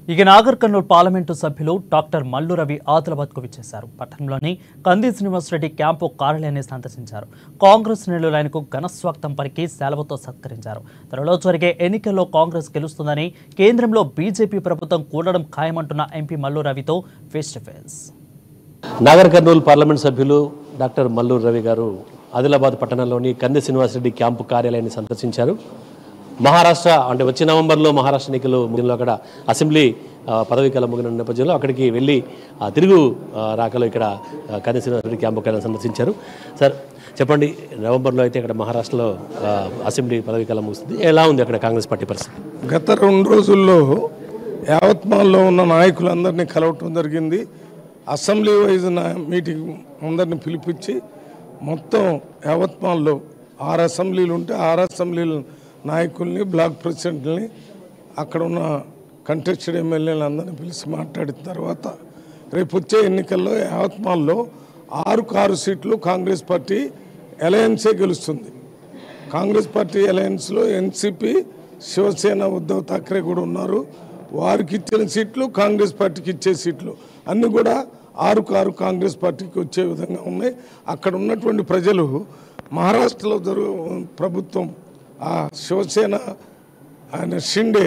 ఇక Nagarkurnool parliament సభ్యులు doctor Mallu Ravi ఆదిలాబాద్కు విచ్చేశారు పట్టణంలోని కంది శ్రీనివాసరెడ్డి క్యాంపు కార్యాలయాన్ని సందర్శించారు కాంగ్రెస్ నేతలు ఆయనకు ఘనస్వాగతం పలికి సెలవుతో సత్కరించారు త్వరలో జరిగే ఎన్నికల్లో కాంగ్రెస్ గెలుస్తుందని కేంద్రంలో బీజేపీ ప్రభుత్వం కూడడం ఖాయమంటున్న ఎంపీ మల్లు రవితో face to face Nagarkurnool parliament సభ్యులు డాక్టర్ మల్లూరు రవి గారు ఆదిలాబాద్ పట్టణంలోని కంది శ్రీనివాసరెడ్డి క్యాంపు కార్యాలయాన్ని సందర్శించారు మహారాష్ట్ర అంటే వచ్చే నవంబర్లో మహారాష్ట్ర ఎన్నికలు ముగినలో అక్కడ అసెంబ్లీ ఆ, పదవీ కాలం ముగిన నేపథ్యంలో అక్కడికి వెళ్ళి ఆ, తిరుగు ఆ, రాకలో ఇక్కడ ఆ, కంది శ్రీనివాసరెడ్డి క్యాంపు కార్యాలయం సందర్శించారు సార్ చెప్పండి నవంబర్లో అయితే ఇక్కడ మహారాష్ట్రలో ఆ, అసెంబ్లీ పదవీ కాలం ముగుస్తుంది ఎలా ఉంది అక్కడ కాంగ్రెస్ పార్టీ పరిస్థితి గత రెండు రోజుల్లో యావత్మాల్లో ఉన్న నాయకులందరినీ కలవటం జరిగింది అసెంబ్లీ వైజ్ నా మీటింగ్ అందరిని పిలిపించి మొత్తం యావత్మాల్లో ఆరు అసెంబ్లీలు ఉంటే ఆరు అసెంబ్లీల నాయకుల్ని బ్లాక్ ప్రెసిడెంట్ని అక్కడ ఉన్న కంటెస్టెడ్ ఎమ్మెల్యేలు అందరినీ పిలిచి మాట్లాడిన తర్వాత రేపు వచ్చే ఎన్నికల్లో యావత్మాల్లో ఆరుకు ఆరు సీట్లు కాంగ్రెస్ పార్టీ అలయన్సే గెలుస్తుంది కాంగ్రెస్ పార్టీ అలయన్స్లో ఎన్సిపి శివసేన ఉద్ధవ్ ఠాక్రే కూడా ఉన్నారు వారికి ఇచ్చిన సీట్లు కాంగ్రెస్ పార్టీకి ఇచ్చే సీట్లు అన్నీ కూడా ఆరుకు ఆరు కాంగ్రెస్ పార్టీకి వచ్చే విధంగా ఉన్నాయి అక్కడ ఉన్నటువంటి ప్రజలు మహారాష్ట్రలో జరుగు ప్రభుత్వం ఆ శివసేన ఆయన షిండే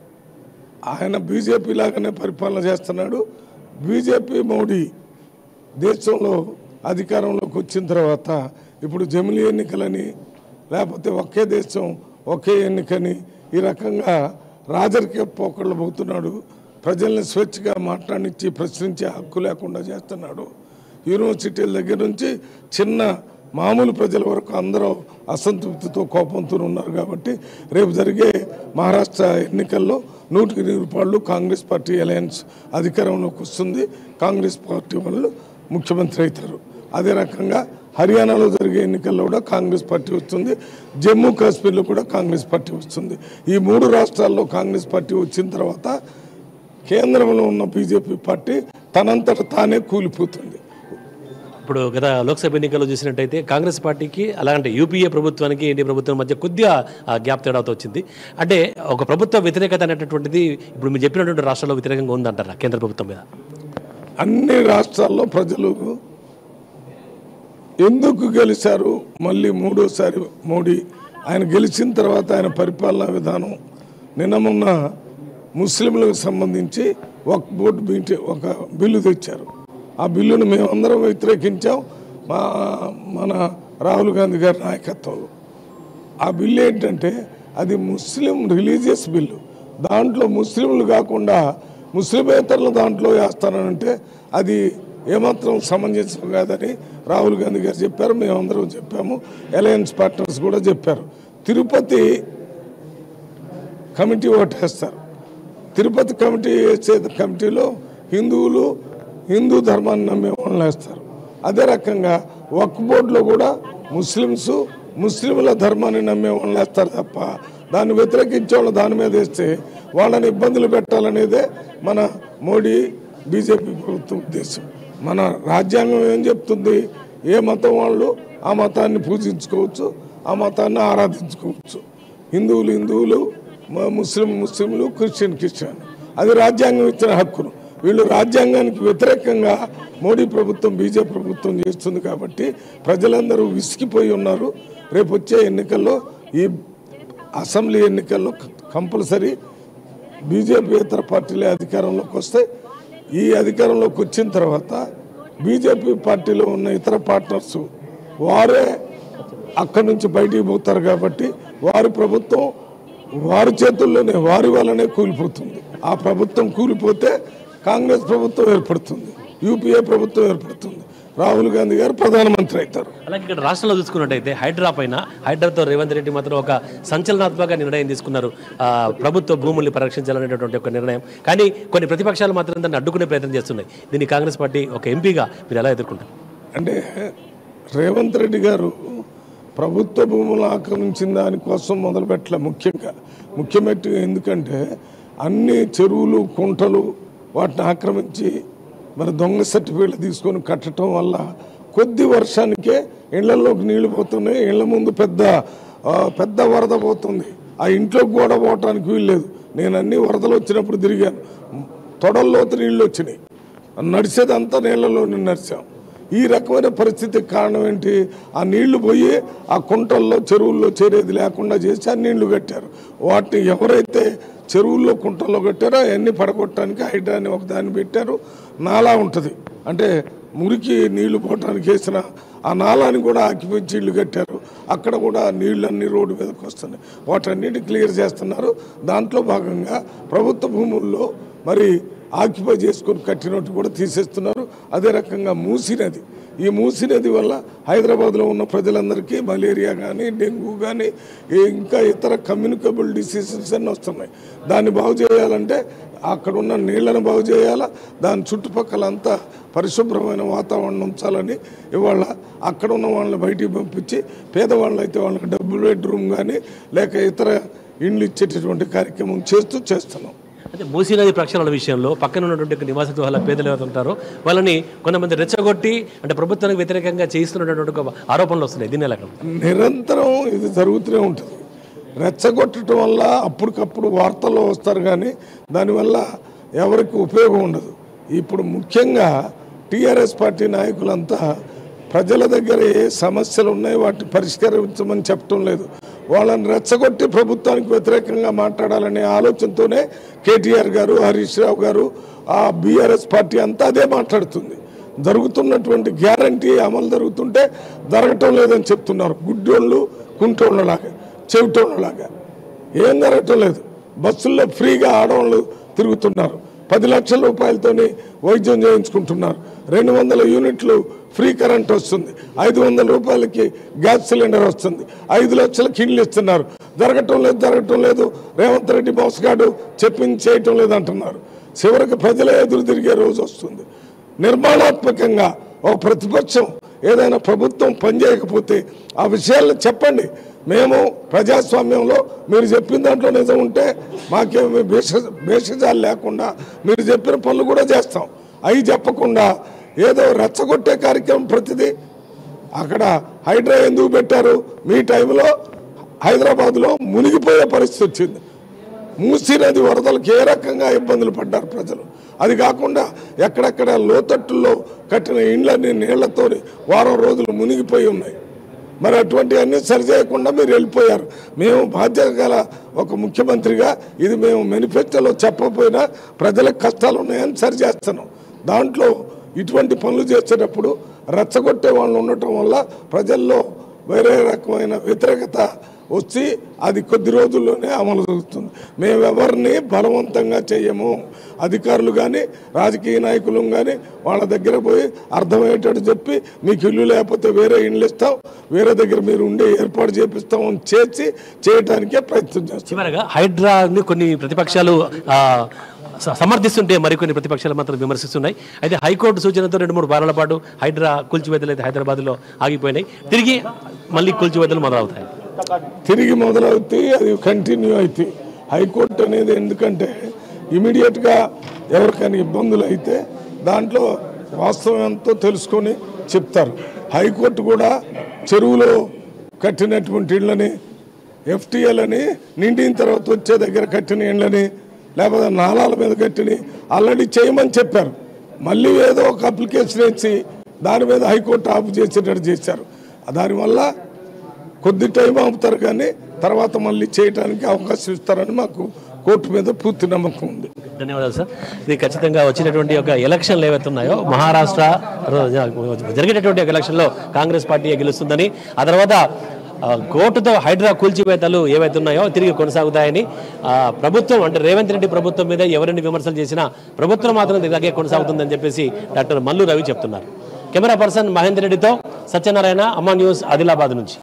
ఆయన బీజేపీ లాగానే పరిపాలన చేస్తున్నాడు బీజేపీ మోడీ దేశంలో అధికారంలోకి వచ్చిన తర్వాత ఇప్పుడు జమిలీ ఎన్నికలని లేకపోతే ఒకే దేశం ఒకే ఎన్నికని ఈ రకంగా రాజకీయ పోకళ్ళు పోతున్నాడు ప్రజల్ని స్వేచ్ఛగా మాట్లాడించి ప్రశ్నించే హక్కు లేకుండా చేస్తున్నాడు యూనివర్సిటీల దగ్గర నుంచి చిన్న మామూలు ప్రజల వరకు అందరూ అసంతృప్తితో కోపంతో ఉన్నారు కాబట్టి రేపు జరిగే మహారాష్ట్ర ఎన్నికల్లో నూటికి నూరు రూపాయలు కాంగ్రెస్ పార్టీ అలయన్స్ అధికారంలోకి వస్తుంది కాంగ్రెస్ పార్టీ వాళ్ళు ముఖ్యమంత్రి అవుతారు అదే రకంగా హర్యానాలో జరిగే ఎన్నికల్లో కూడా కాంగ్రెస్ పార్టీ వస్తుంది జమ్మూ కాశ్మీర్లో కూడా కాంగ్రెస్ పార్టీ వస్తుంది ఈ మూడు రాష్ట్రాల్లో కాంగ్రెస్ పార్టీ వచ్చిన తర్వాత కేంద్రంలో ఉన్న బీజేపీ పార్టీ తనంతట తానే కూలిపోతుంది ఇప్పుడు గత లోక్సభ ఎన్నికల్లో చూసినట్టయితే కాంగ్రెస్ పార్టీకి అలాంటి యూపీఏ ప్రభుత్వానికి ఎన్డీ ప్రభుత్వం మధ్య కొద్దిగా ఆ, గ్యాప్ తేడాతో వచ్చింది అంటే ఒక ప్రభుత్వ వ్యతిరేకత అనేటటువంటిది ఇప్పుడు మీరు చెప్పినటువంటి రాష్ట్రాల్లో వ్యతిరేకంగా ఉందంటారా కేంద్ర ప్రభుత్వం మీద అన్ని రాష్ట్రాల్లో ప్రజలు ఎందుకు గెలిచారు మళ్ళీ మూడోసారి మోడీ ఆయన గెలిచిన తర్వాత ఆయన పరిపాలనా విధానం నిన్న మొన్న ముస్లింలకు సంబంధించి ఒక బోర్డు మీటి ఒక బిల్లు తెచ్చారు ఆ బిల్లును మేమందరం వ్యతిరేకించాం మా మన రాహుల్ గాంధీ గారి నాయకత్వంలో ఆ బిల్లు ఏంటంటే అది ముస్లిం రిలీజియస్ బిల్లు దాంట్లో ముస్లింలు కాకుండా ముస్లిమేతరులు దాంట్లో వేస్తానంటే అది ఏమాత్రం సమంజసం కాదని రాహుల్ గాంధీ గారు చెప్పారు మేమందరం చెప్పాము అలయన్స్ పార్ట్నర్స్ కూడా చెప్పారు తిరుపతి కమిటీ ఓటేస్తారు తిరుపతి కమిటీ వేసే కమిటీలో హిందువులు హిందూ ధర్మాన్ని నమ్మే వాళ్ళని వేస్తారు అదే రకంగా వక్ బోర్డులో కూడా ముస్లిమ్స్ ముస్లింల ధర్మాన్ని నమ్మే వాళ్ళని వేస్తారు తప్ప దాన్ని వ్యతిరేకించే వాళ్ళు దాని మీద వేస్తే వాళ్ళని ఇబ్బందులు పెట్టాలనేదే మన మోడీ బీజేపీ ప్రభుత్వం ఉద్దేశం మన రాజ్యాంగం ఏం చెప్తుంది ఏ మతం వాళ్ళు ఆ మతాన్ని పూజించుకోవచ్చు ఆ మతాన్ని ఆరాధించుకోవచ్చు హిందువులు హిందువులు మ- ముస్లిం ముస్లింలు క్రిస్టియన్ క్రిస్టియన్ అది రాజ్యాంగం ఇచ్చిన హక్కును వీళ్ళు రాజ్యాంగానికి వ్యతిరేకంగా మోడీ ప్రభుత్వం బీజేపీ ప్రభుత్వం చేస్తుంది కాబట్టి ప్రజలందరూ విసిగిపోయి ఉన్నారు రేపు వచ్చే ఎన్నికల్లో ఈ అసెంబ్లీ ఎన్నికల్లో కంపల్సరీ బీజేపీ ఇతర పార్టీలే అధికారంలోకి వస్తాయి ఈ అధికారంలోకి వచ్చిన తర్వాత బీజేపీ పార్టీలో ఉన్న ఇతర పార్ట్నర్స్ వారే అక్కడి నుంచి బయటికి పోతారు కాబట్టి వారి ప్రభుత్వం వారి చేతుల్లోనే వారి వల్లనే కూలిపోతుంది ఆ ప్రభుత్వం కూలిపోతే కాంగ్రెస్ ప్రభుత్వం ఏర్పడుతుంది యూపీఏ ప్రభుత్వం ఏర్పడుతుంది రాహుల్ గాంధీ గారు ప్రధానమంత్రి అవుతారు అలాగే ఇక్కడ రాష్ట్రంలో చూసుకున్నట్టయితే హైడ్రా పైన హైడ్రాతో రేవంత్ రెడ్డి మాత్రం ఒక సంచలనాత్మక నిర్ణయం తీసుకున్నారు ఆ, ప్రభుత్వ భూముల్ని పరిరక్షించాలనేటటువంటి ఒక నిర్ణయం కానీ కొన్ని ప్రతిపక్షాలు మాత్రం దాన్ని అడ్డుకునే ప్రయత్నం చేస్తున్నాయి దీన్ని కాంగ్రెస్ పార్టీ ఒక ఎంపీగా మీరు ఎలా ఎదుర్కొంటారు అంటే రేవంత్ రెడ్డి గారు ప్రభుత్వ భూములు ఆక్రమించిన దానికోసం మొదలుపెట్టలే ముఖ్యంగా ముఖ్యమెట్టు ఎందుకంటే అన్ని చెరువులు కుంటలు వాటిని ఆక్రమించి మరి దొంగ సర్టిఫికేట్లు తీసుకొని కట్టడం వల్ల కొద్ది వర్షానికే ఇళ్లలోకి నీళ్లు పోతున్నాయి ఇళ్ల ముందు పెద్ద ఆ, పెద్ద వరద పోతుంది ఆ ఇంట్లోకి కూడా పోవటానికి వీల్లేదు నేను అన్ని వరదలు వచ్చినప్పుడు తిరిగాను తొడల్లోతు నీళ్ళు వచ్చినాయి నడిచేదంతా నీళ్ళలోనే నడిచాం ఈ రకమైన పరిస్థితికి కారణం ఏంటి ఆ నీళ్లు పోయి ఆ కుంటల్లో చెరువుల్లో చేరేది లేకుండా చేసి ఆ నీళ్లు కట్టారు వాటిని ఎవరైతే చెరువుల్లో కుంటల్లో కట్టారో అవన్నీ పడగొట్టడానికి హైడ్రాని ఒక దాన్ని పెట్టారు నాలా ఉంటుంది అంటే మురికి నీళ్లు పోవటానికి వేసిన ఆ నాలాని కూడా ఆక్యుపెంచి ఇల్లు కట్టారు అక్కడ కూడా నీళ్ళన్నీ రోడ్డు మీదకి వస్తున్నాయి వాటన్నిటి క్లియర్ చేస్తున్నారు దాంట్లో భాగంగా ప్రభుత్వ భూముల్లో మరి ఆక్యుపై చేసుకొని కట్టినట్టు కూడా తీసేస్తున్నారు అదే రకంగా మూసీ నది ఈ మూసీ నది వల్ల హైదరాబాద్లో ఉన్న ప్రజలందరికీ మలేరియా కానీ డెంగ్యూ కానీ ఇంకా ఇతర కమ్యూనికబుల్ డిసీజెస్ అన్నీ వస్తున్నాయి దాన్ని బాగు చేయాలంటే అక్కడ ఉన్న నీళ్లను బాగు చేయాలా దాని చుట్టుపక్కల అంతా పరిశుభ్రమైన వాతావరణం ఉంచాలని ఇవాళ అక్కడ ఉన్న వాళ్ళని బయటికి పంపించి పేదవాళ్ళు అయితే వాళ్ళకి డబుల్ బెడ్రూమ్ కానీ లేక ఇతర ఇండ్లు ఇచ్చేటటువంటి కార్యక్రమం చేస్తూ చేస్తున్నాం అంటే మూసీ నది ప్రక్షాళన విషయంలో పక్కన ఉన్నటువంటి నివాస గృహాల పేదలు ఎవరు ఉంటారో వాళ్ళని కొంతమంది రెచ్చగొట్టి అంటే ప్రభుత్వానికి వ్యతిరేకంగా చేయిస్తున్నటువంటి ఒక ఆరోపణలు వస్తున్నాయి దీని ఎలా నిరంతరం ఇది జరుగుతూనే ఉంటుంది రెచ్చగొట్టడం వల్ల అప్పటికప్పుడు వార్తల్లో వస్తారు కానీ దానివల్ల ఎవరికి ఉపయోగం ఉండదు ఇప్పుడు ముఖ్యంగా టీఆర్ఎస్ పార్టీ నాయకులంతా ప్రజల దగ్గర ఏ సమస్యలు ఉన్నాయి వాటిని పరిష్కరించమని చెప్పడం లేదు వాళ్ళని రెచ్చగొట్టి ప్రభుత్వానికి వ్యతిరేకంగా మాట్లాడాలనే ఆలోచనతోనే కేటీఆర్ గారు హరీష్ రావు గారు ఆ బీఆర్ఎస్ పార్టీ అంతా అదే మాట్లాడుతుంది జరుగుతున్నటువంటి గ్యారంటీ అమలు జరుగుతుంటే జరగటం లేదని చెప్తున్నారు గుడ్డోళ్ళు కుంటోళ్ళలాగా చెవిటోళ్ళలాగా ఏం జరగటం లేదు బస్సుల్లో ఫ్రీగా ఆడవాళ్ళు తిరుగుతున్నారు పది లక్షల రూపాయలతోని వైద్యం చేయించుకుంటున్నారు రెండు వందల యూనిట్లు ఫ్రీ కరెంట్ వస్తుంది ఐదు వందల రూపాయలకి గ్యాస్ సిలిండర్ వస్తుంది ఐదు లక్షల కిండ్లు ఇస్తున్నారు జరగటం లేదు జరగటం లేదు రేవంత్ రెడ్డి మోసగాడు చెప్పింది చేయటం లేదు అంటున్నారు చివరికి ప్రజలే ఎదురు తిరిగే రోజు వస్తుంది నిర్మాణాత్మకంగా ఒక ప్రతిపక్షం ఏదైనా ప్రభుత్వం పనిచేయకపోతే ఆ విషయాలను చెప్పండి మేము ప్రజాస్వామ్యంలో మీరు చెప్పిన దాంట్లో నిజం ఉంటే మాకేమి భేష భేషజాలు లేకుండా మీరు చెప్పిన పనులు కూడా చేస్తాం అవి చెప్పకుండా ఏదో రెచ్చగొట్టే కార్యక్రమం ప్రతిదీ అక్కడ హైడ్రా ఎందుకు పెట్టారు మీ టైంలో హైదరాబాద్లో మునిగిపోయే పరిస్థితి వచ్చింది మూసీ నది వరదలకు ఏ రకంగా ఇబ్బందులు పడ్డారు ప్రజలు అది కాకుండా ఎక్కడెక్కడ లోతట్టుల్లో కట్టిన ఇండ్లన్నీ నీళ్లతో వారం రోజులు మునిగిపోయి ఉన్నాయి మరి అటువంటివన్నీ సరిచేయకుండా మీరు వెళ్ళిపోయారు మేము బాధ్యత గల ఒక ముఖ్యమంత్రిగా ఇది మేము మేనిఫెస్టోలో చెప్పకపోయినా ప్రజలకు కష్టాలు ఉన్నాయని సరిచేస్తున్నాం దాంట్లో ఇటువంటి పనులు చేసేటప్పుడు రెచ్చగొట్టే వాళ్ళు ఉండటం వల్ల ప్రజల్లో వేరే రకమైన వ్యతిరేకత వచ్చి అది కొద్ది రోజుల్లోనే అమలు జరుగుతుంది మేము ఎవరిని బలవంతంగా చేయము అధికారులు కానీ రాజకీయ నాయకులు కానీ వాళ్ళ దగ్గర పోయి అర్థమయ్యేటట్టు చెప్పి మీకు ఇల్లు లేకపోతే వేరే ఇండ్లు ఇస్తాం వేరే దగ్గర మీరు ఉండే ఏర్పాటు చేపిస్తాం అని చేసి చేయటానికే ప్రయత్నం చేస్తాం చివరగా హైడ్రాని కొన్ని ప్రతిపక్షాలు ఆ, స- సమర్థిస్తుంటే మరికొన్ని ప్రతిపక్షాలు మాత్రం విమర్శిస్తున్నాయి అయితే హైకోర్టు సూచనతో రెండు మూడు వారాల పాటు హైడ్రా కూల్చివేతలు అయితే హైదరాబాద్లో ఆగిపోయినాయి తిరిగి మళ్ళీ కూల్చివేతలు మొదలవుతాయి తిరిగి మొదలవుతాయి అది కంటిన్యూ అవుతాయి హైకోర్టు అనేది ఎందుకంటే ఇమీడియట్గా ఎవరికైనా ఇబ్బందులు అయితే దాంట్లో వాస్తవం ఎంతో తెలుసుకొని చెప్తారు హైకోర్టు కూడా చెరువులో కట్టినటువంటి ఇళ్ళని ఎఫ్టీఎలని నిండిన తర్వాత వచ్చే దగ్గర కట్టిన ఇళ్ళని లేకపోతే నాలాల మీద కట్టిని ఆల్రెడీ చేయమని చెప్పారు మళ్ళీ ఏదో ఒక అప్లికేషన్ ఇచ్చి దాని మీద హైకోర్టు ఆఫ్ చేసేటట్టు చేశారు దానివల్ల కొద్ది టైం ఆపుతారు కానీ తర్వాత మళ్ళీ చేయడానికి అవకాశం ఇస్తారని మాకు కోర్టు మీద పూర్తి నమ్మకం ఉంది ధన్యవాదాలు సార్ ఇది ఖచ్చితంగా వచ్చినటువంటి ఒక ఎలక్షన్లు ఏవైతే ఉన్నాయో మహారాష్ట్ర జరిగేటటువంటి ఒక ఎలక్షన్లో కాంగ్రెస్ పార్టీ గెలుస్తుందని ఆ తర్వాత ఆ, కోర్టుతో హైడ్రా కూల్చివేతలు ఏవైతే ఉన్నాయో తిరిగి కొనసాగుతాయని ఆ, ప్రభుత్వం అంటే రేవంత్ రెడ్డి ప్రభుత్వం మీద ఎవరిని విమర్శలు చేసినా ప్రభుత్వం మాత్రం ఇలాగే కొనసాగుతుందని చెప్పేసి డాక్టర్ మల్లు రవి చెప్తున్నారు కెమెరా పర్సన్ మహేందర్ రెడ్డితో సత్యనారాయణ అమ్మ న్యూస్ ఆదిలాబాద్ నుంచి